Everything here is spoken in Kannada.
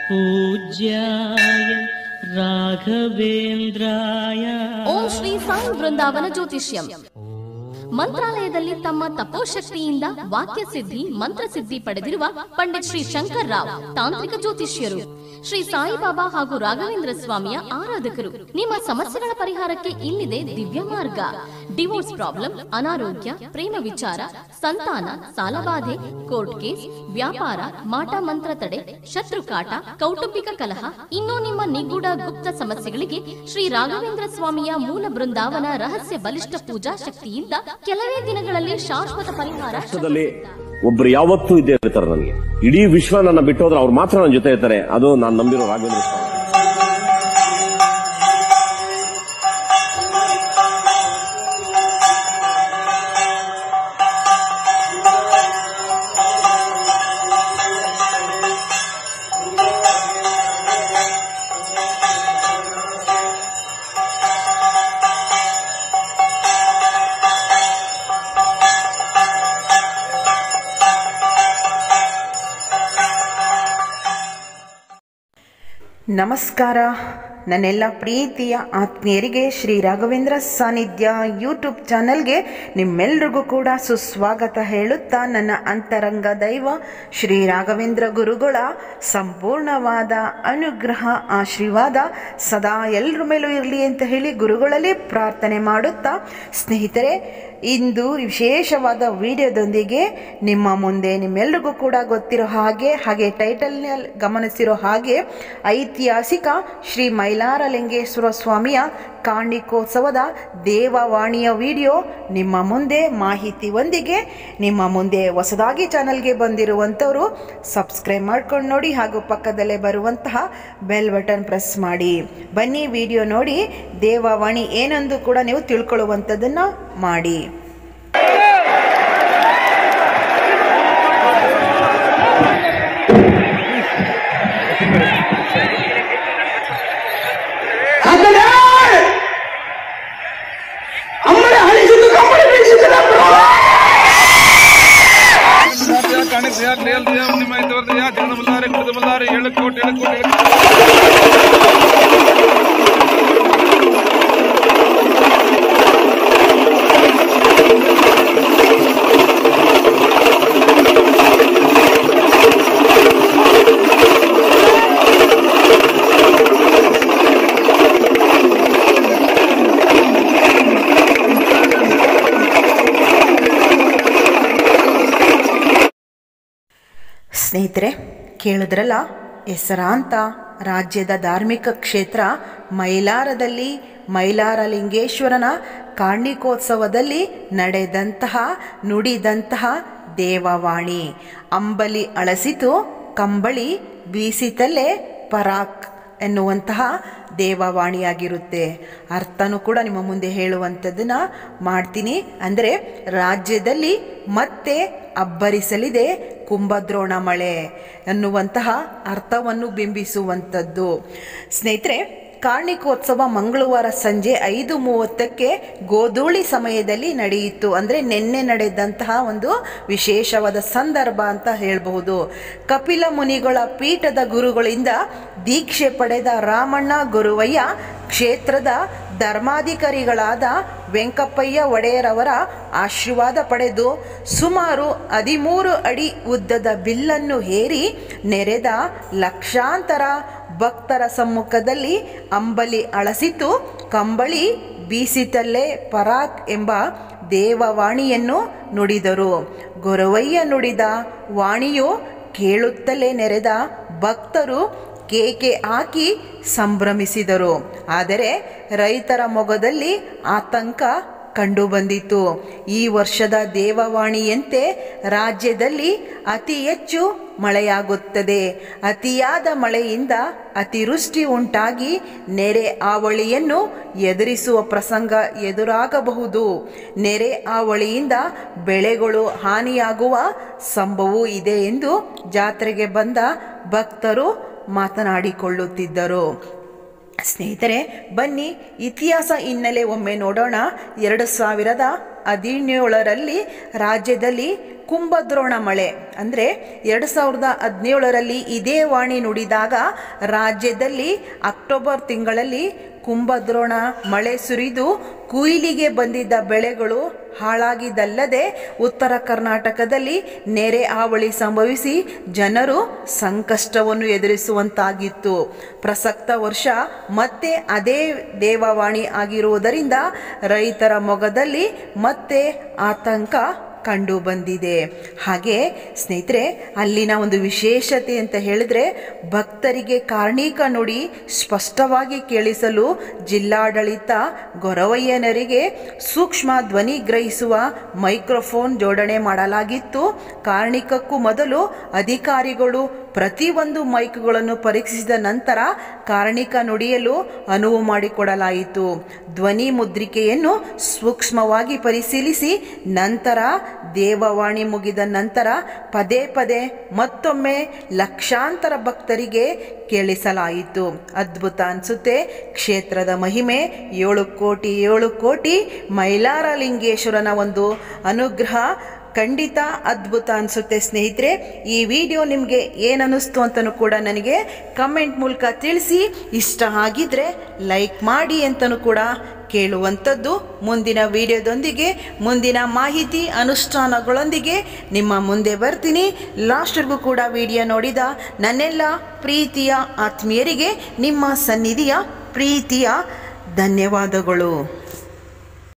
पूज्याय राघवेन्द्राय ಓಂ ಶ್ರೀ ಸಾಯಿ ಬೃಂದಾವನ ಜ್ಯೋತಿಷ್ಯಂ ಮಂತ್ರಾಲಯದಲ್ಲಿ ತಮ್ಮ ತಪೋಶಕ್ತಿಯಿಂದ ವಾಕ್ಯ ಸಿದ್ಧಿ ಮಂತ್ರಸಿದ್ಧಿ ಪಡೆದಿರುವ ಪಂಡಿತ್ ಶ್ರೀ ಶಂಕರ್ ರಾವ್ ತಾಂತ್ರಿಕ ಜ್ಯೋತಿಷ್ಯರು ಶ್ರೀ ಸಾಯಿಬಾಬಾ ಹಾಗೂ ರಾಘವೇಂದ್ರ ಸ್ವಾಮಿಯ ಆರಾಧಕರು ನಿಮ್ಮ ಸಮಸ್ಯೆಗಳ ಪರಿಹಾರಕ್ಕೆ ಇಲ್ಲಿದೆ ದಿವ್ಯ ಮಾರ್ಗ ಡಿವೋರ್ಸ್ ಪ್ರಾಬ್ಲಮ್ ಅನಾರೋಗ್ಯ ಪ್ರೇಮ ವಿಚಾರ ಸಂತಾನ ಸಾಲಬಾಧೆ ಕೋರ್ಟ್ ಕೇಸ್ ವ್ಯಾಪಾರ ಮಾಟ ಮಂತ್ರ ತಡೆ ಶತ್ರುಕಾಟ ಕೌಟುಂಬಿಕ ಕಲಹ ಇನ್ನೂ ನಿಮ್ಮ ನಿಗೂಢ ಗುಪ್ತ ಸಮಸ್ಯೆಗಳಿಗೆ ಶ್ರೀ ರಾಘವೇಂದ್ರ ಸ್ವಾಮಿಯ ಮೂಲ ಬೃಂದಾವನ ರಹಸ್ಯ ಬಲಿಷ್ಠ ಪೂಜಾ ಶಕ್ತಿಯಿಂದ ಕೆಲವೇ ದಿನಗಳಲ್ಲಿ ಶಾಶ್ವತ ಪರಿಹಾರ ವಿಶ್ವದಲ್ಲಿ ಒಬ್ರು ಯಾವತ್ತೂ ಇದ್ದೇ ಇರ್ತಾರೆ ನನಗೆ ಇಡೀ ವಿಶ್ವ ನನ್ನ ಬಿಟ್ಟು ಹೋದ್ರೆ ಅವ್ರು ಮಾತ್ರ ನನ್ನ ಜೊತೆ ಇರ್ತಾರೆ ಅದು ನಾನು ನಂಬಿರೋ ರಾಘವೇಂದ್ರ ಸ್ವಾಮಿ ನಮಸ್ಕಾರ ನನ್ನೆಲ್ಲ ಪ್ರೀತಿಯ ಆತ್ಮೀಯರಿಗೆ ಶ್ರೀ ರಾಘವೇಂದ್ರ ಸಾನ್ನಿಧ್ಯ ಯೂಟ್ಯೂಬ್ ಚಾನಲ್ಗೆ ನಿಮ್ಮೆಲ್ರಿಗೂ ಕೂಡ ಸುಸ್ವಾಗತ ಹೇಳುತ್ತಾ ನನ್ನ ಅಂತರಂಗ ದೈವ ಶ್ರೀ ರಾಘವೇಂದ್ರ ಗುರುಗಳ ಸಂಪೂರ್ಣವಾದ ಅನುಗ್ರಹ ಆಶೀರ್ವಾದ ಸದಾ ಎಲ್ಲರ ಮೇಲೂ ಇರಲಿ ಅಂತ ಹೇಳಿ ಗುರುಗಳಲ್ಲಿ ಪ್ರಾರ್ಥನೆ ಮಾಡುತ್ತಾ ಸ್ನೇಹಿತರೆ ಇಂದು ವಿಶೇಷವಾದ ವಿಡಿಯೋದೊಂದಿಗೆ ನಿಮ್ಮ ಮುಂದೆ ನಿಮ್ಮೆಲ್ರಿಗೂ ಕೂಡ ಗೊತ್ತಿರೋ ಹಾಗೆ ಹಾಗೆ ಟೈಟಲ್ನಲ್ಲಿ ಗಮನಿಸಿರೋ ಹಾಗೆ ಐತಿಹಾಸಿಕ ಶ್ರೀ ಮೈಲಾರಲಿಂಗೇಶ್ವರ ಸ್ವಾಮಿಯ ಕಾಣಿಕೋತ್ಸವದ ದೇವವಾಣಿಯ ವಿಡಿಯೋ ನಿಮ್ಮ ಮುಂದೆ ಮಾಹಿತಿಯೊಂದಿಗೆ ನಿಮ್ಮ ಮುಂದೆ ಹೊಸದಾಗಿ ಚಾನಲ್ಗೆ ಬಂದಿರುವಂಥವರು ಸಬ್ಸ್ಕ್ರೈಬ್ ಮಾಡ್ಕೊಂಡು ನೋಡಿ ಹಾಗೂ ಪಕ್ಕದಲ್ಲೇ ಬರುವಂತಹ ಬೆಲ್ ಬಟನ್ ಪ್ರೆಸ್ ಮಾಡಿ ಬನ್ನಿ ವಿಡಿಯೋ ನೋಡಿ ದೇವವಾಣಿ ಏನೆಂದು ಕೂಡ ನೀವು ತಿಳ್ಕೊಳ್ಳುವಂಥದ್ದನ್ನು ಮಾಡಿ അങ്ങനെ അമ്മനെ അണിച്ചിട്ട് കമ്മടി പിടിച്ചിട്ടില്ല ಕಾಣಿಸ್ ಯಾರು ನೇಲ್ ನಿಮ್ಮ ಇದ್ದವ್ರದ್ದು ಯಾ ಜಗದ ಮಲ್ಲಾರೆ ಕುಡಿದ ಮಲ್ಲಾರೆ ಏಳು ಕೋಟಿ ಏಳು ಕೋಟಿ ಏಳು ಸ್ನೇಹಿತರೆ ಕೇಳಿದ್ರಲ್ಲ ಹೆಸರಾಂತ ರಾಜ್ಯದ ಧಾರ್ಮಿಕ ಕ್ಷೇತ್ರ ಮೈಲಾರದಲ್ಲಿ ಮೈಲಾರಲಿಂಗೇಶ್ವರನ ಕಾರ್ಣಿಕೋತ್ಸವದಲ್ಲಿ ನಡೆದಂತಹ ನುಡಿದಂತಹ ದೇವವಾಣಿ ಅಂಬಲಿ ಅಳಸಿತು ಕಂಬಳಿ ಬೀಸಿತಲ್ಲೇ ಪರಾಕ್ ಎನ್ನುವಂತಹ ದೇವವಾಣಿಯಾಗಿರುತ್ತೆ ಅರ್ಥನೂ ಕೂಡ ನಿಮ್ಮ ಮುಂದೆ ಹೇಳುವಂಥದ್ದನ್ನ ಮಾಡ್ತೀನಿ ಅಂದರೆ ರಾಜ್ಯದಲ್ಲಿ ಮತ್ತೆ ಅಬ್ಬರಿಸಲಿದೆ ಕುಂಭದ್ರೋಣ ಮಳೆ ಅನ್ನುವಂತಹ ಅರ್ಥವನ್ನು ಬಿಂಬಿಸುವಂಥದ್ದು ಸ್ನೇಹಿತರೆ ಕಾರ್ಣಿಕೋತ್ಸವ ಮಂಗಳವಾರ ಸಂಜೆ ಐದು ಮೂವತ್ತಕ್ಕೆ ಗೋಧೂಳಿ ಸಮಯದಲ್ಲಿ ನಡೆಯಿತು ಅಂದರೆ ನಿನ್ನೆ ನಡೆದಂತಹ ಒಂದು ವಿಶೇಷವಾದ ಸಂದರ್ಭ ಅಂತ ಹೇಳಬಹುದು ಕಪಿಲ ಮುನಿಗಳ ಪೀಠದ ಗುರುಗಳಿಂದ ದೀಕ್ಷೆ ಪಡೆದ ರಾಮಣ್ಣ ಗುರುವಯ್ಯ ಕ್ಷೇತ್ರದ ಧರ್ಮಾಧಿಕಾರಿಗಳಾದ ವೆಂಕಪ್ಪಯ್ಯ ಒಡೆಯರವರ ಆಶೀರ್ವಾದ ಪಡೆದು ಸುಮಾರು ಹದಿಮೂರು ಅಡಿ ಉದ್ದದ ಬಿಲ್ಲನ್ನು ಹೇರಿ ನೆರೆದ ಲಕ್ಷಾಂತರ ಭಕ್ತರ ಸಮ್ಮುಖದಲ್ಲಿ ಅಂಬಲಿ ಅಳಸಿತು ಕಂಬಳಿ ಬೀಸಿತಲ್ಲೇ ಪರಾಕ್ ಎಂಬ ದೇವವಾಣಿಯನ್ನು ನುಡಿದರು ಗೊರವಯ್ಯ ನುಡಿದ ವಾಣಿಯು ಕೇಳುತ್ತಲೇ ನೆರೆದ ಭಕ್ತರು ಕೇಕೆ ಹಾಕಿ ಸಂಭ್ರಮಿಸಿದರು ಆದರೆ ರೈತರ ಮೊಗದಲ್ಲಿ ಆತಂಕ ಕಂಡುಬಂದಿತು ಈ ವರ್ಷದ ದೇವವಾಣಿಯಂತೆ ರಾಜ್ಯದಲ್ಲಿ ಅತಿ ಹೆಚ್ಚು ಮಳೆಯಾಗುತ್ತದೆ ಅತಿಯಾದ ಮಳೆಯಿಂದ ಅತಿವೃಷ್ಟಿ ಉಂಟಾಗಿ ನೆರೆ ಹಾವಳಿಯನ್ನು ಎದುರಿಸುವ ಪ್ರಸಂಗ ಎದುರಾಗಬಹುದು ನೆರೆ ಹಾವಳಿಯಿಂದ ಬೆಳೆಗಳು ಹಾನಿಯಾಗುವ ಸಂಭವವೂ ಇದೆ ಎಂದು ಜಾತ್ರೆಗೆ ಬಂದ ಭಕ್ತರು ಮಾತನಾಡಿಕೊಳ್ಳುತ್ತಿದ್ದರು ಸ್ನೇಹಿತರೆ ಬನ್ನಿ ಇತಿಹಾಸ ಹಿನ್ನೆಲೆ ಒಮ್ಮೆ ನೋಡೋಣ ಎರಡು ಸಾವಿರದ ಹದಿನೇಳರಲ್ಲಿ ರಾಜ್ಯದಲ್ಲಿ ಕುಂಭದ್ರೋಣ ಮಳೆ ಅಂದರೆ ಎರಡು ಸಾವಿರದ ಹದಿನೇಳರಲ್ಲಿ ಇದೇ ವಾಣಿ ನುಡಿದಾಗ ರಾಜ್ಯದಲ್ಲಿ ಅಕ್ಟೋಬರ್ ತಿಂಗಳಲ್ಲಿ ಕುಂಭದ್ರೋಣ ಮಳೆ ಸುರಿದು ಕುಯಿಲಿಗೆ ಬಂದಿದ್ದ ಬೆಳೆಗಳು ಹಾಳಾಗಿದ್ದಲ್ಲದೆ ಉತ್ತರ ಕರ್ನಾಟಕದಲ್ಲಿ ನೆರೆ ಹಾವಳಿ ಸಂಭವಿಸಿ ಜನರು ಸಂಕಷ್ಟವನ್ನು ಎದುರಿಸುವಂತಾಗಿತ್ತು ಪ್ರಸಕ್ತ ವರ್ಷ ಮತ್ತೆ ಅದೇ ದೇವವಾಣಿ ಆಗಿರುವುದರಿಂದ ರೈತರ ಮೊಗದಲ್ಲಿ ಮತ್ತೆ ಆತಂಕ ಕಂಡು ಬಂದಿದೆ ಹಾಗೆ ಸ್ನೇಹಿತರೆ ಅಲ್ಲಿನ ಒಂದು ವಿಶೇಷತೆ ಅಂತ ಹೇಳಿದ್ರೆ ಭಕ್ತರಿಗೆ ಕಾರ್ಣಿಕ ನುಡಿ ಸ್ಪಷ್ಟವಾಗಿ ಕೇಳಿಸಲು ಜಿಲ್ಲಾಡಳಿತ ಗೊರವಯ್ಯನರಿಗೆ ಸೂಕ್ಷ್ಮ ಧ್ವನಿ ಗ್ರಹಿಸುವ ಮೈಕ್ರೋಫೋನ್ ಜೋಡಣೆ ಮಾಡಲಾಗಿತ್ತು ಕಾರ್ಣಿಕಕ್ಕೂ ಮೊದಲು ಅಧಿಕಾರಿಗಳು ಪ್ರತಿಯೊಂದು ಮೈಕ್ಗಳನ್ನು ಪರೀಕ್ಷಿಸಿದ ನಂತರ ಕಾರ್ಣಿಕ ನುಡಿಯಲು ಅನುವು ಮಾಡಿಕೊಡಲಾಯಿತು ಧ್ವನಿ ಮುದ್ರಿಕೆಯನ್ನು ಸೂಕ್ಷ್ಮವಾಗಿ ಪರಿಶೀಲಿಸಿ ನಂತರ ದೇವವಾಣಿ ಮುಗಿದ ನಂತರ ಪದೇ ಪದೇ ಮತ್ತೊಮ್ಮೆ ಲಕ್ಷಾಂತರ ಭಕ್ತರಿಗೆ ಕೇಳಿಸಲಾಯಿತು ಅದ್ಭುತ ಅನಿಸುತ್ತೆ ಕ್ಷೇತ್ರದ ಮಹಿಮೆ ಏಳು ಕೋಟಿ ಏಳು ಕೋಟಿ ಮೈಲಾರಲಿಂಗೇಶ್ವರನ ಒಂದು ಅನುಗ್ರಹ ಖಂಡಿತ ಅದ್ಭುತ ಅನಿಸುತ್ತೆ ಸ್ನೇಹಿತರೆ ಈ ವಿಡಿಯೋ ನಿಮಗೆ ಏನನ್ನಿಸ್ತು ಅಂತಲೂ ಕೂಡ ನನಗೆ ಕಮೆಂಟ್ ಮೂಲಕ ತಿಳಿಸಿ ಇಷ್ಟ ಆಗಿದ್ರೆ ಲೈಕ್ ಮಾಡಿ ಅಂತಲೂ ಕೂಡ ಕೇಳುವಂಥದ್ದು ಮುಂದಿನ ವಿಡಿಯೋದೊಂದಿಗೆ ಮುಂದಿನ ಮಾಹಿತಿ ಅನುಷ್ಠಾನಗಳೊಂದಿಗೆ ನಿಮ್ಮ ಮುಂದೆ ಬರ್ತೀನಿ ಲಾಸ್ಟ್ವರೆಗೂ ಕೂಡ ವಿಡಿಯೋ ನೋಡಿದ ನನ್ನೆಲ್ಲ ಪ್ರೀತಿಯ ಆತ್ಮೀಯರಿಗೆ ನಿಮ್ಮ ಸನ್ನಿಧಿಯ ಪ್ರೀತಿಯ ಧನ್ಯವಾದಗಳು